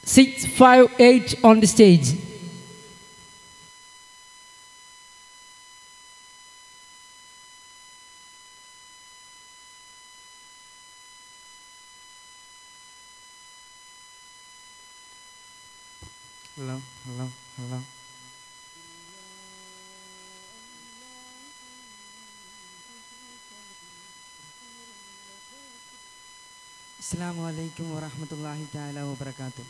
658 on the stage. Hello, hello, hello. അസ്സാം വലൈക്കും വറഹമത്തല്ലാഹി താല വബർക്കാത്തു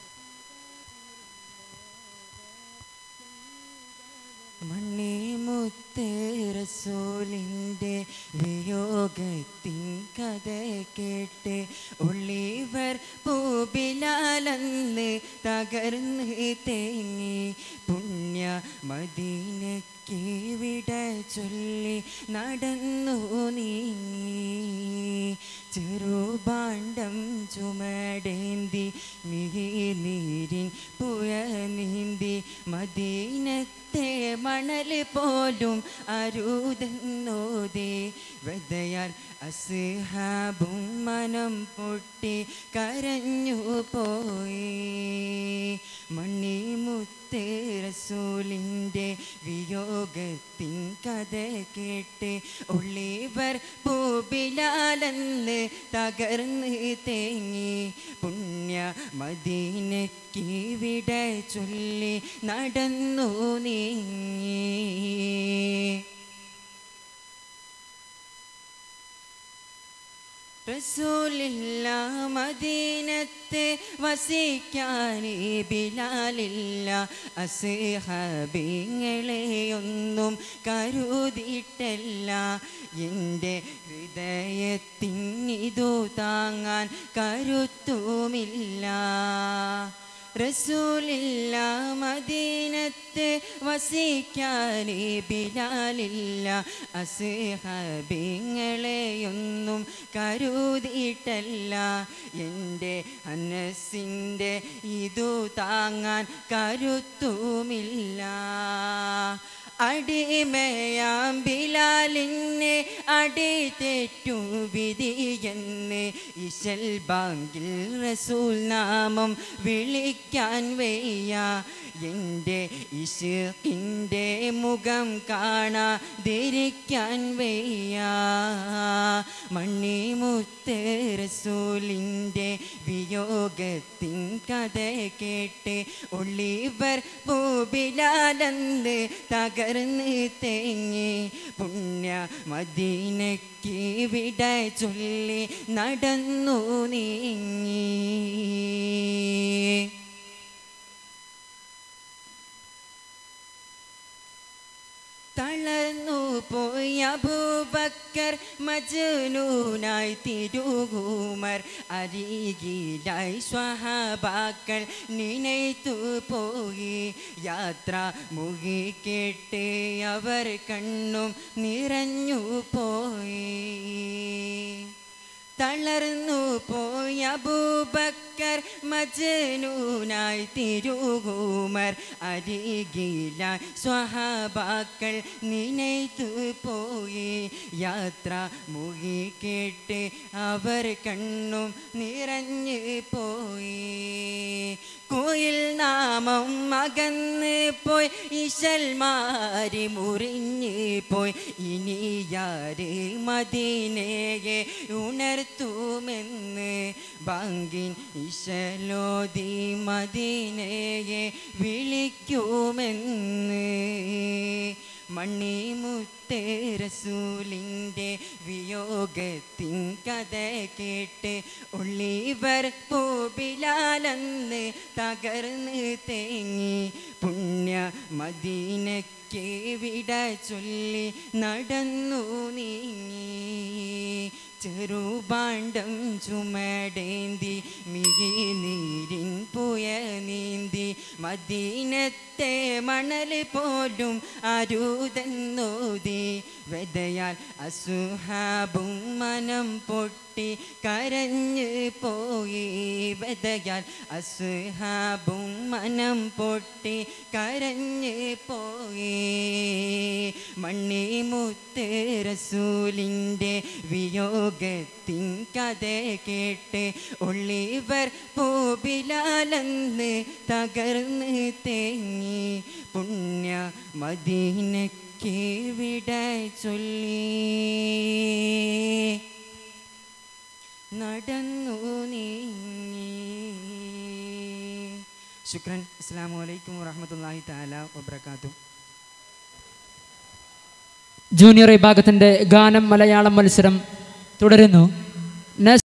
മണ്ണേ മുത്ത് റസൂലിൻ്റെ വിയോഗത്തിൻ കഥ കേട്ട് ഒളിവർ പൂബിലാലെന്ന് തകർന്ന് തേങ്ങി പുണ്യ മദീനയ്ക്ക് വിട ചൊല്ലി നടന്നു നീങ്ങി ചെറുപാണ്ഡം ചുമടേന്തി മിഹിനീരിൻ പുഴ നീന്തി മദീനത്തെ മണൽ പോലും അരുതെന്നോതേ വെതയാൽ അസ്ഹാബും മനം പൊട്ടി കരഞ്ഞു പോയി മണിമുത്ത് റസൂലിൻ്റെ വിയോഗത്തിൻ കഥ കേട്ട് ഒളിവർ പൂബിലാലെന്ന് തകർന്ന് തേങ്ങി പുണ്യ മദീനയ്ക്ക് വിട ചൊല്ലി നടന്നു നീങ്ങി റസൂലില്ല മദീനത്ത് വസിക്കാനേ ബിലാലില്ല അസ്ഹബിങ്ങളെയൊന്നും കരുതിയിട്ടല്ല എൻ്റെ ഹൃദയത്തിനിതു താങ്ങാൻ കരുത്തുമില്ല റസൂലില്ല മദീനത്ത് വസിക്കാനേ ബിലാലില്ല അസ്ഹബിങ്ങളെയൊന്നും കരുതിയിട്ടല്ല എൻ്റെ അനസിൻ്റെ ഇതു താങ്ങാൻ കരുത്തുമില്ല അടിമയാം ബിലാലിനെ അടി തെറ്റു വിധിയെന്ന് ഇശൽ ബാങ്കിൽ റസൂൽ നാമം വിളിക്കാൻ വയ്യ എൻ്റെ ഇഷക്കിൻ്റെ മുഖം കാണാതിരിക്കാൻ വയ്യ മണിമുത്ത് റസൂലിൻ്റെ വിയോഗത്തിൻ കഥ കേട്ട് ഒളിവർ പൂബിലാലെന്ന് തകർന്ന് തേങ്ങി പുണ്യ മദീനയ്ക്ക് വിട ചൊല്ലി നടന്നു നീങ്ങി തളർന്നു പോയ അബൂബക്കർ മജനൂനായി തിരുകൂമർ അരികിലായി സ്വഹാബാക്കൾ നിനയ്ത്തു പോയി യാത്ര മുകിക്കേട്ട് അവർ കണ്ണും നിറഞ്ഞു പോയി തളർന്നു പോയ അബൂബക്കർ മജനൂനായി തിരുകൂമർ അരികില സ്വഹാബാക്കൾ നിനയ്ത്തു പോയി യാത്ര മുകി കേട്ട് അവർ കണ്ണും നിറഞ്ഞു പോയി കോയിൽ നാമം അകന്ന് പോയി ഇശൽമാരി മുറിഞ്ഞ് പോയി ഇനിയാര് മദീനയെ ഉണർത്തുമെന്ന് ബാങ്കിൻ ഇശലോതി മദീനയെ വിളിക്കുമെന്ന് മണിമുത്ത് റസൂലിൻ്റെ വിയോഗത്തിൻ കഥ കേട്ട് ഒളിവർ പൂബിലാലെന്ന് തകർന്ന് തേങ്ങി പുണ്യ മദീനയ്ക്ക് വിട ചൊല്ലി നടന്നു നീങ്ങി ചെറുപാണ്ഡം ചുമടേന്തി മിഴിനീരിൻ പുയ നീന്തി മദീനത്തെ മണൽ പോലും അരുതെന്നോതി വെതയാൽ അസുഹാബും മനം പൊട്ടി കരഞ്ഞ് പോയി വെതയാൽ അസുഹാബും മനം പൊട്ടി കരഞ്ഞ് പോയി മണ്ണിമുത്ത് റസൂലിൻ്റെ വിയോഗത്തിൻ കഥ കേട്ട് ഒളിവർ പൂബിലാലെന്ന് തകർന്ന് തേങ്ങി പുണ്യ മദീനയ്ക്ക് വിട ചൊല്ലി നടന്നു നീങ്ങി ശുക്രൻ അസ്സാം വലൈക്കും വാഹമത്തല്ലാഹി താല വബർക്കാത്തു ജൂനിയർ വിഭാഗത്തിൻ്റെ ഗാനം മലയാളം മത്സരം തുടരുന്നു